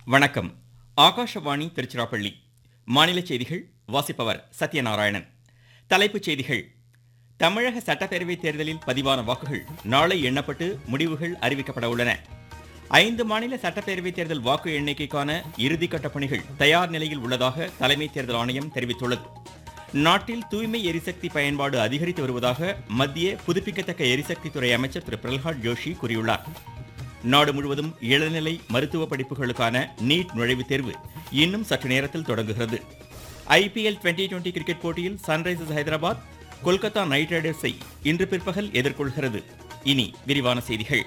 வணக்கம் ஆகாஷவாணி திருச்சிராப்பள்ளி மாநில செய்திகள் வாசிப்பவர் சத்யநாராயணன் தலைப்புச் செய்திகள் தமிழக சட்டப்பேரவை தேர்தலில் பதிவான வாக்குகள் நாளை எண்ணப்பட்டு முடிவுகள் அறிவிக்கப்பட உள்ளன ஐந்து மாநில சட்டப்பேரவை தேர்தல் வாக்கு எண்ணிக்கைக்கான இறுதிக்கட்ட பணிகள் தயார் நிலையில் உள்ளதாக தலைமை தேர்தல் ஆணையம் தெரிவித்துள்ளது நாட்டில் தூய்மை எரிசக்தி பயன்பாடு அதிகரித்து வருவதாக மத்திய புதுப்பிக்கத்தக்க எரிசக்தித்துறை அமைச்சர் திரு பிரல்ஹாத் ஜோஷி கூறியுள்ளார் நாடு முழுவதும் இளநிலை மருத்துவ படிப்புகளுக்கான நீட் நுழைவுத் தேர்வு இன்னும் சற்று நேரத்தில் தொடங்குகிறது ஐபிஎல் டுவெண்டி டுவெண்டி கிரிக்கெட் போட்டியில் சன்ரைசர்ஸ் ஹைதராபாத் கொல்கத்தா நைட் ரைடர்ஸை இன்று பிற்பகல் எதிர்கொள்கிறது இனி விரிவான செய்திகள்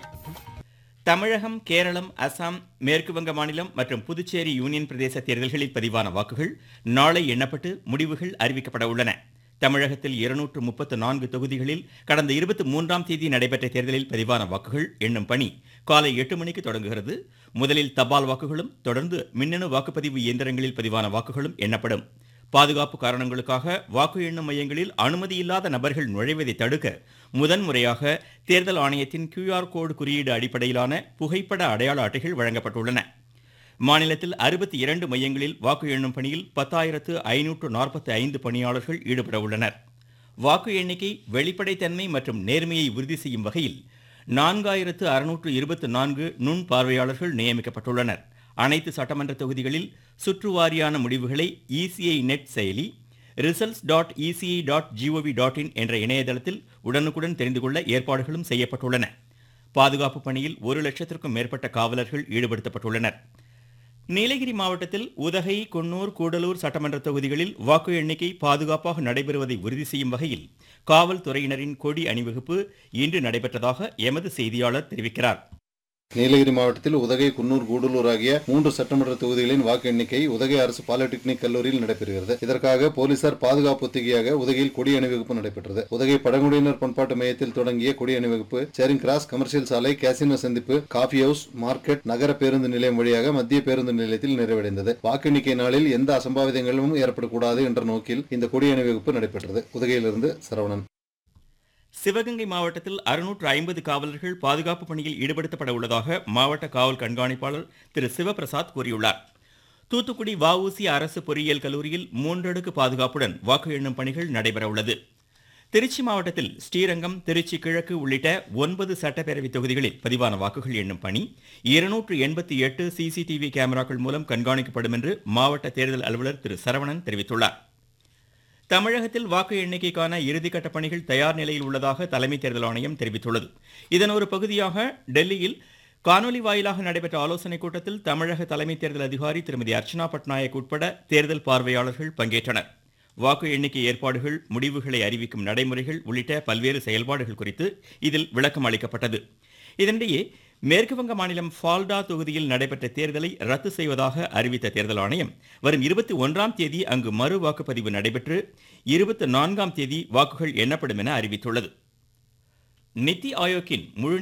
தமிழகம் கேரளம் அசாம் மேற்கு வங்க மாநிலம் மற்றும் புதுச்சேரி யூனியன் பிரதேச தேர்தல்களில் பதிவான வாக்குகள் நாளை எண்ணப்பட்டு முடிவுகள் அறிவிக்கப்பட உள்ளன தமிழகத்தில் இருநூற்று முப்பத்து நான்கு தொகுதிகளில் கடந்த இருபத்தி மூன்றாம் தேதி நடைபெற்ற தேர்தலில் பதிவான வாக்குகள் எண்ணும் பணி காலை எட்டு மணிக்கு தொடங்குகிறது முதலில் தபால் வாக்குகளும் தொடர்ந்து மின்னணு வாக்குப்பதிவு இயந்திரங்களில் பதிவான வாக்குகளும் எண்ணப்படும் பாதுகாப்பு காரணங்களுக்காக வாக்கு எண்ணும் மையங்களில் அனுமதியில்லாத நபர்கள் நுழைவதை தடுக்க முதன்முறையாக தேர்தல் ஆணையத்தின் கியூஆர் கோடு குறியீடு அடிப்படையிலான புகைப்பட அடையாள அட்டைகள் வழங்கப்பட்டுள்ளன மாநிலத்தில் அறுபத்தி இரண்டு மையங்களில் வாக்கு எண்ணும் பணியில் பத்தாயிரத்து ஐநூற்று நாற்பத்தி ஐந்து பணியாளர்கள் ஈடுபட உள்ளனர் வாக்கு எண்ணிக்கை வெளிப்படைத்தன்மை மற்றும் நேர்மையை உறுதி செய்யும் வகையில் நான்காயிரத்து அறுநூற்று இருபத்தி நான்கு நுண் பார்வையாளர்கள் நியமிக்கப்பட்டுள்ளனர் அனைத்து சட்டமன்ற தொகுதிகளில் சுற்றுவாரியான முடிவுகளை இசிஐ நெட் செயலி results dot ECI dot GOV dot in என்ற இணையதளத்தில் உடனுக்குடன் தெரிந்து கொள்ள ஏற்பாடுகளும் செய்யப்பட்டுள்ளன பாதுகாப்பு பணியில் ஒரு லட்சத்திற்கும் மேற்பட்ட காவலர்கள் ஈடுபடுத்தப்பட்டுள்ளனர் நீலகிரி மாவட்டத்தில் உதகை குன்னூர் கூடலூர் சட்டமன்ற தொகுதிகளில் வாக்கு எண்ணிக்கை பாதுகாப்பாக நடைபெறுவதை உறுதி செய்யும் வகையில் காவல்துறையினரின் கொடி அணிவகுப்பு இன்று நடைபெற்றதாக எமது செய்தியாளர் தெரிவிக்கிறார் நீலகிரி மாவட்டத்தில் உதகை குன்னூர் கூடலூர் ஆகிய மூன்று சட்டமன்ற தொகுதிகளின் வாக்கு எண்ணிக்கை உதகை அரசு பாலிடெக்னிக் கல்லூரியில் நடைபெறுகிறது இதற்காக போலீசார் பாதுகாப்பு ஒத்திகையாக உதகையில் கொடி அணிவகுப்பு நடைபெற்றது உதகை பழங்குடியினர் பண்பாட்டு மையத்தில் தொடங்கிய கொடி அணிவகுப்பு சேரிங் கிராஸ் கமர்ஷியல் சாலை கேசினோ சந்திப்பு காஃபி ஹவுஸ் மார்க்கெட் நகர பேருந்து நிலையம் வழியாக மத்திய பேருந்து நிலையத்தில் நிறைவடைந்தது வாக்கு எண்ணிக்கை நாளில் எந்த அசம்பாவிதங்களும் ஏற்படக்கூடாது என்ற நோக்கில் இந்த கொடி அணிவகுப்பு நடைபெற்றது உதகையிலிருந்து சரவணன் சிவகங்கை மாவட்டத்தில் அறுநூற்று ஐம்பது காவலர்கள் பாதுகாப்பு பணியில் ஈடுபடுத்தப்பட உள்ளதாக மாவட்ட காவல் கண்காணிப்பாளர் திரு சிவபிரசாத் கூறியுள்ளார் தூத்துக்குடி வஉசி அரசு பொறியியல் கல்லூரியில் மூன்றடுக்கு பாதுகாப்புடன் வாக்கு எண்ணும் பணிகள் நடைபெற உள்ளது திருச்சி மாவட்டத்தில் ஸ்ரீரங்கம் திருச்சி கிழக்கு உள்ளிட்ட ஒன்பது சட்டப்பேரவை தொகுதிகளில் பதிவான வாக்குகள் எண்ணும் பணி இருநூற்று எண்பத்தி எட்டு சிசிடிவி கேமராக்கள் மூலம் கண்காணிக்கப்படும் என்று மாவட்ட தேர்தல் அலுவலர் திரு சரவணன் தெரிவித்துள்ளார் தமிழகத்தில் வாக்கு எண்ணிக்கைக்கான இறுதிக்கட்ட பணிகள் தயார் நிலையில் உள்ளதாக தலைமை தேர்தல் ஆணையம் தெரிவித்துள்ளது இதன் ஒரு பகுதியாக டெல்லியில் காணொலி வாயிலாக நடைபெற்ற ஆலோசனைக் கூட்டத்தில் தமிழக தலைமை தேர்தல் அதிகாரி திருமதி அர்ச்சனா பட்நாயக் உட்பட தேர்தல் பார்வையாளர்கள் பங்கேற்றனர் வாக்கு எண்ணிக்கை ஏற்பாடுகள் முடிவுகளை அறிவிக்கும் நடைமுறைகள் உள்ளிட்ட பல்வேறு செயல்பாடுகள் குறித்து இதில் விளக்கம் அளிக்கப்பட்டது இதனிடையே மேற்கு வங்க மாநிலம் ஃபால்டா தொகுதியில் நடைபெற்ற தேர்தலை ரத்து செய்வதாக அறிவித்த தேர்தல் ஆணையம் வரும் இருபத்தி ஒன்றாம் தேதி அங்கு மறு வாக்குப்பதிவு நடைபெற்று இருபத்தி நான்காம் தேதி வாக்குகள் எண்ணப்படும் என அறிவித்துள்ளது நித்தி ஆயோக்கின் முழு